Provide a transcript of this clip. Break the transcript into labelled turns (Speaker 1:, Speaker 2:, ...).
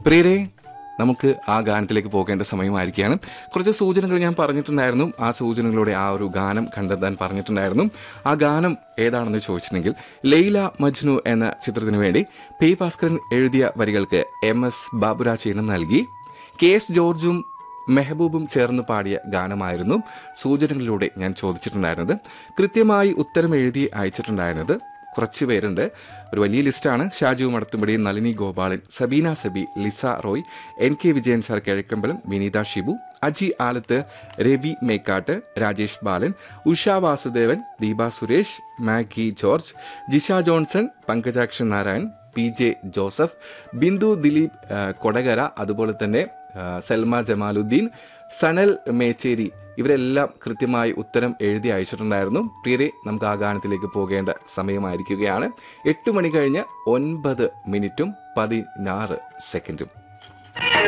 Speaker 1: പ്രിയരെ നമുക്ക് ആ ഗാനത്തിലേക്ക് പോകേണ്ട സമയമായിരിക്കുകയാണ് കുറച്ച് സൂചനകൾ ഞാൻ പറഞ്ഞിട്ടുണ്ടായിരുന്നു ആ സൂചനകളുടെ ആ ഒരു ഗാനം കണ്ടെത്താൻ പറഞ്ഞിട്ടുണ്ടായിരുന്നു ആ ഗാനം ഏതാണെന്ന് ചോദിച്ചിട്ടുണ്ടെങ്കിൽ ലൈല മജ്നു എന്ന ചിത്രത്തിനു വേണ്ടി പി ഭാസ്കരൻ എഴുതിയ വരികൾക്ക് എം എസ് ബാബുരാജ് ഈണം നൽകി കെ എസ് ജോർജും മെഹബൂബും ചേർന്ന് പാടിയ ഗാനമായിരുന്നു സൂചനകളിലൂടെ ഞാൻ ചോദിച്ചിട്ടുണ്ടായിരുന്നത് കൃത്യമായി ഉത്തരം എഴുതി അയച്ചിട്ടുണ്ടായിരുന്നത് കുറച്ച് പേരുണ്ട് ഒരു വലിയ ലിസ്റ്റാണ് Shaju Madathumpady Nalini Gopalan Sabeena Sabi Lisa Roy N K Vijayan sir Kizhakkambalam Vineetha Shibu Aji Alath Ravi Mekkatt Rajesh Balan Usha Vasudevan Deepa Suresh Maggie George Jisha Johnson Pankajakshan Narayan P J Joseph Bindu Dileep ആ, കൊടകര അതുപോലെ തന്നെ ആ, സൽമ ജമാലുദ്ദീൻ സനൽ മേച്ചേരി ഇവരെല്ലാം കൃത്യമായി ഉത്തരം എഴുതി അയച്ചിട്ടുണ്ടായിരുന്നു പ്രിയരെ നമുക്ക് ആ ഗാനത്തിലേക്ക് പോകേണ്ട സമയമായിരിക്കുകയാണ് എട്ട് മണി കഴിഞ്ഞ് ഒൻപത് മിനിറ്റും പതിനാറ് സെക്കൻഡും